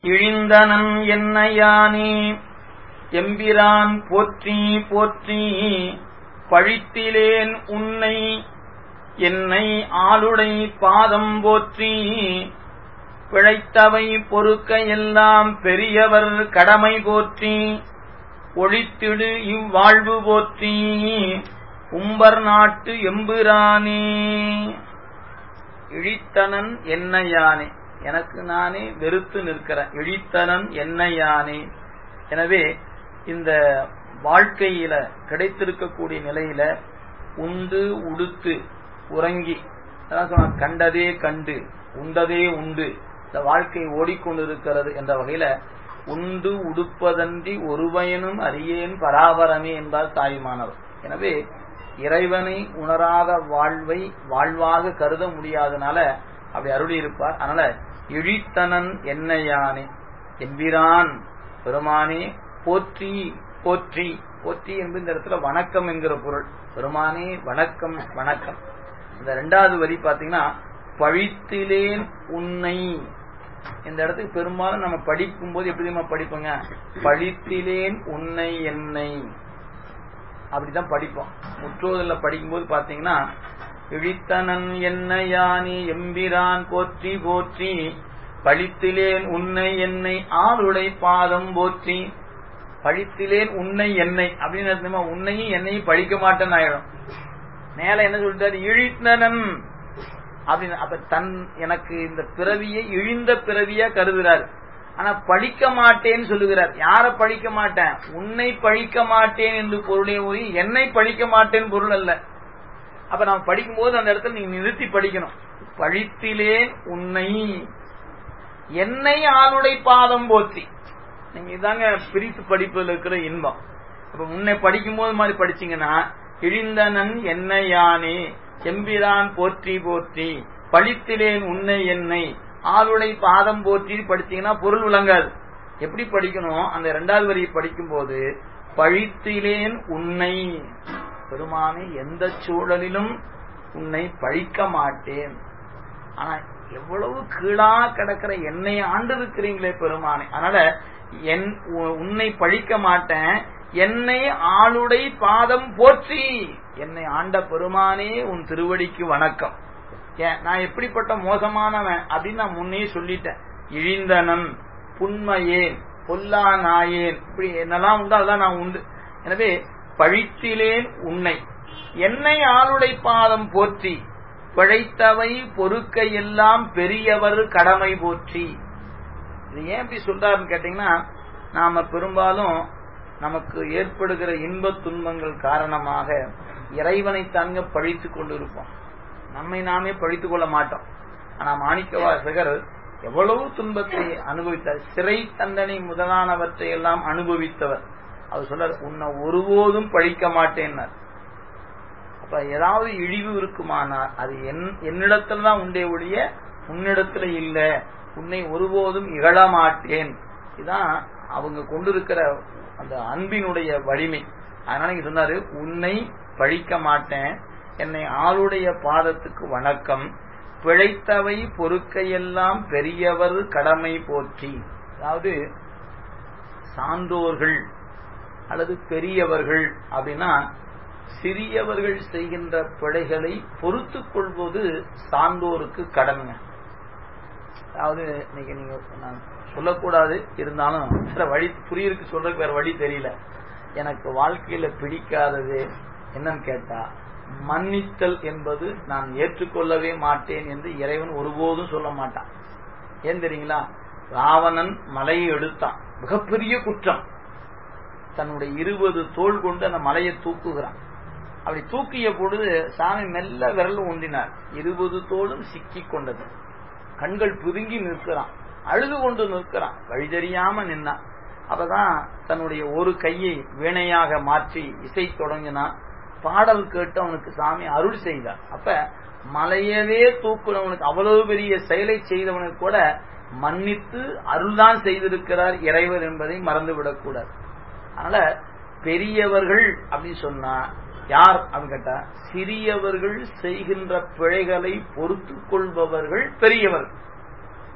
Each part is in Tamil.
இழிந்தனன் என்னையானே எம்பிரான் போற்றி போற்றி பழித்திலேன் உன்னை என்னை ஆளுடை பாதம் போற்றி பிழைத்தவை பொறுக்க எல்லாம் பெரியவர் கடமை போற்றி ஒழித்திடு இவ்வாழ்வு போற்றி உம்பர் நாட்டு எம்புரானே இழித்தனன் என்னையானே எனக்கு நானே வெறுத்து நிற்கிறேன் இழித்தனன் என்னையானே எனவே இந்த வாழ்க்கையில கிடைத்திருக்கக்கூடிய நிலையில உண்டு உடுத்து உறங்கி கண்டதே கண்டு உண்டதே உண்டு இந்த வாழ்க்கை ஓடிக்கொண்டிருக்கிறது என்ற வகையில உண்டு உடுப்பதன்றி ஒருவயனும் அறியேன் பராபரமே என்பார் தாய்மானவர் எனவே இறைவனை உணராத வாழ்வை வாழ்வாக கருத முடியாதனால அப்படி அருளி இருப்பார் அதனால இழித்தனன் என்னையானே எம்பிரான் பெருமானே போற்றி போற்றி போற்றி என்பது இந்த இடத்துல வணக்கம் என்கிற பொருள் பெருமானே வணக்கம் வணக்கம் இந்த ரெண்டாவது வரி பாத்தீங்கன்னா பழித்திலேன் உன்னை இந்த இடத்துக்கு பெரும்பாலும் நம்ம படிக்கும் போது எப்படி நம்ம படிப்போங்க பழித்திலேன் உன்னை என்னை அப்படிதான் படிப்போம் முற்றோதல்ல படிக்கும்போது பாத்தீங்கன்னா இழித்தனன் என்ன யானி எம்பிரான் போற்றி போற்றி பழித்திலேன் உன்னை என்னை ஆளுடை பாதம் போற்றி பழித்திலேன் உன்னை என்னை அப்படின்னு உன்னையும் என்னையும் பழிக்க மாட்டேன்னு ஆயிடும் மேல என்ன சொல்லிட்டாரு இழித்தனன் அப்படின்னு அப்ப தன் எனக்கு இந்த பிறவியை இழிந்த பிறவியா கருதுறாரு ஆனா பழிக்க மாட்டேன்னு சொல்லுகிறார் யார பழிக்க மாட்டேன் உன்னை பழிக்க மாட்டேன் என்று பொருளே போய் என்னை பழிக்க மாட்டேன் பொருள் அல்ல அப்ப நம்ம படிக்கும் போது அந்த இடத்துல நீங்க நிறுத்தி படிக்கணும் பழித்திலேன் உன்னை என்னை ஆளுடை பாதம் போற்றி நீங்க இதாங்க பிரித்து படிப்பதில் இருக்கிற இன்பம் அப்ப முன்னை படிக்கும் போது மாதிரி படிச்சீங்கன்னா இழிந்தனன் என்னை யானே எம்பிரான் போற்றி போற்றி பழித்திலேன் உன்னை என்னை ஆளுடை பாதம் போற்றி படிச்சீங்கன்னா பொருள் விளங்காது எப்படி படிக்கணும் அந்த இரண்டாவது வரியை படிக்கும் போது பழித்திலேன் உன்னை பெருமானை எந்த சூழலிலும் உன்னை பழிக்க மாட்டேன் ஆனா எவ்வளவு கீழா கிடக்கிற என்னை ஆண்டு இருக்கிறீங்களே பெருமானை அதனால என் உன்னை பழிக்க மாட்டேன் என்னை ஆளுடை பாதம் போற்றி என்னை ஆண்ட பெருமானே உன் திருவடிக்கு வணக்கம் நான் எப்படிப்பட்ட மோசமானவன் அப்படின்னு நான் முன்னே சொல்லிட்டேன் இழிந்தனன் புண்மையேன் பொல்லா நாயேன் இப்படி என்னெல்லாம் உண்டு அதெல்லாம் நான் உண்டு எனவே பழித்திலேன் உன்னை என்னை ஆளுடை பாதம் போற்றி பிழைத்தவை பொறுக்க எல்லாம் பெரியவர் கடமை போற்றி இது ஏன் இப்படி சொல்றாருன்னு கேட்டீங்கன்னா நாம பெரும்பாலும் நமக்கு ஏற்படுகிற இன்ப துன்பங்கள் காரணமாக இறைவனை தாங்க பழித்து கொண்டு இருப்போம் நம்மை நாமே பழித்துக் கொள்ள மாட்டோம் ஆனா மாணிக்கவாசகர் எவ்வளவு துன்பத்தை அனுபவித்தார் சிறை தண்டனை முதலானவற்றை எல்லாம் அனுபவித்தவர் அவர் சொல்றார் உன்னை ஒருபோதும் பழிக்க மாட்டேன்னார் அப்ப ஏதாவது இழிவு இருக்குமானார் அது என் என்னிடத்துல தான் உண்டே ஒழிய உன்னிடத்துல இல்ல உன்னை ஒருபோதும் இகழ மாட்டேன் இதுதான் அவங்க கொண்டிருக்கிற அந்த அன்பினுடைய வலிமை அதனால சொன்னாரு உன்னை பழிக்க மாட்டேன் என்னை ஆளுடைய பாதத்துக்கு வணக்கம் பிழைத்தவை பொறுக்கையெல்லாம் பெரியவர் கடமை போற்றி அதாவது சான்றோர்கள் அல்லது பெரியவர்கள் அப்படின்னா சிறியவர்கள் செய்கின்ற பிழைகளை பொறுத்து கொள்வது சான்றோருக்கு கடமை அதாவது இன்னைக்கு நீங்க நான் சொல்லக்கூடாது இருந்தாலும் சில வழி புரியிருக்கு சொல்றதுக்கு வேற வழி தெரியல எனக்கு வாழ்க்கையில பிடிக்காதது என்னன்னு கேட்டா மன்னித்தல் என்பது நான் ஏற்றுக்கொள்ளவே மாட்டேன் என்று இறைவன் ஒருபோதும் சொல்ல மாட்டான் ஏன் தெரியுங்களா ராவணன் மலையை எடுத்தான் மிகப்பெரிய குற்றம் தன்னுடைய இருபது தோல் கொண்டு அந்த மலையை தூக்குகிறான் அப்படி தூக்கிய பொழுது சாமி மெல்ல விரல் ஊண்டினார் இருபது தோளும் சிக்கி கொண்டது கண்கள் புதுங்கி நிற்கிறான் அழுது கொண்டு நிற்கிறான் வழி தெரியாம நின்னான் அப்பதான் தன்னுடைய ஒரு கையை வீணையாக மாற்றி இசை தொடங்கினான் பாடல் கேட்டு அவனுக்கு சாமி அருள் செய்தார் அப்ப மலையவே தூக்குனவனுக்கு அவ்வளவு பெரிய செயலை செய்தவனுக்கு கூட மன்னித்து அருள்தான் செய்திருக்கிறார் இறைவர் என்பதை மறந்துவிடக் கூடாது அதனால பெரியவர்கள் அப்படின்னு சொன்னா யார் அப்படின்னு கேட்டா சிறியவர்கள் செய்கின்ற பிழைகளை பொறுத்து கொள்பவர்கள் பெரியவர்கள்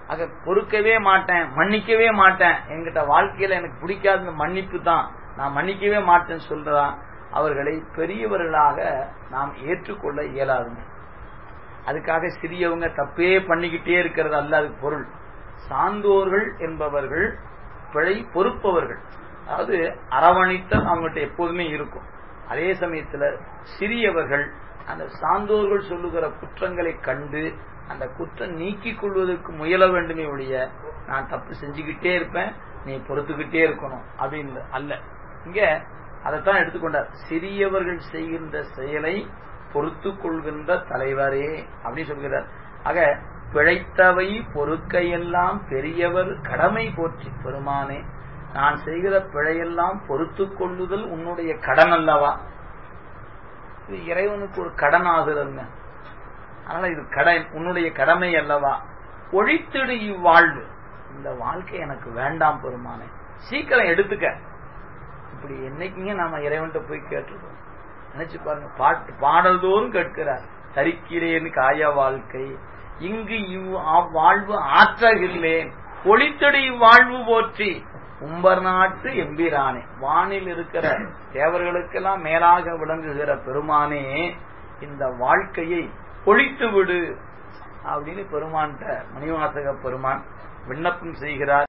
ஆக பொறுக்கவே மாட்டேன் மன்னிக்கவே மாட்டேன் என்கிட்ட வாழ்க்கையில எனக்கு பிடிக்காத இந்த மன்னிப்பு தான் நான் மன்னிக்கவே மாட்டேன்னு சொல்றா அவர்களை பெரியவர்களாக நாம் ஏற்றுக்கொள்ள இயலாதுங்க அதுக்காக சிறியவங்க தப்பே பண்ணிக்கிட்டே இருக்கிறது அல்ல அது பொருள் சான்றோர்கள் என்பவர்கள் பிழை பொறுப்பவர்கள் அதாவது அரவணைத்தல் அவங்ககிட்ட எப்போதுமே இருக்கும் அதே சமயத்துல சிறியவர்கள் அந்த சான்றோர்கள் சொல்லுகிற குற்றங்களை கண்டு அந்த குற்றம் நீக்கிக் கொள்வதற்கு முயல வேண்டுமே ஒழிய நான் தப்பு செஞ்சுக்கிட்டே இருப்பேன் நீ பொறுத்துக்கிட்டே இருக்கணும் அப்படின்னு அல்ல இங்க அதைத்தான் எடுத்துக்கொண்டார் சிறியவர்கள் செய்கின்ற செயலை பொறுத்து கொள்கின்ற தலைவரே அப்படின்னு சொல்கிறார் ஆக பிழைத்தவை பொறுக்கையெல்லாம் பெரியவர் கடமை போற்றி பெருமானே நான் செய்கிற பிழையெல்லாம் பொறுத்து கொள்ளுதல் உன்னுடைய கடன் அல்லவா இது இறைவனுக்கு ஒரு கடன் ஆகுறதுங்க அதனால இது கடன் உன்னுடைய கடமை அல்லவா ஒழித்திடு இவ்வாழ்வு இந்த வாழ்க்கை எனக்கு வேண்டாம் பெருமானே சீக்கிரம் எடுத்துக்க இப்படி என்னைக்குங்க நாம இறைவன்கிட்ட போய் கேட்டிருக்கோம் நினைச்சு பாருங்க பாட்டு பாடல் தோறும் கேட்கிறார் தரிக்கிறேன் காய வாழ்க்கை இங்கு இவ் வாழ்வு ஆற்றகில்லேன் ஒளித்தடி வாழ்வு போற்றி உம்பர் நாட்டு எம்பிரானே வானில் இருக்கிற தேவர்களுக்கெல்லாம் மேலாக விளங்குகிற பெருமானே இந்த வாழ்க்கையை ஒழித்து விடு அப்படின்னு பெருமான்கிட்ட மணிவாசக பெருமான் விண்ணப்பம் செய்கிறார்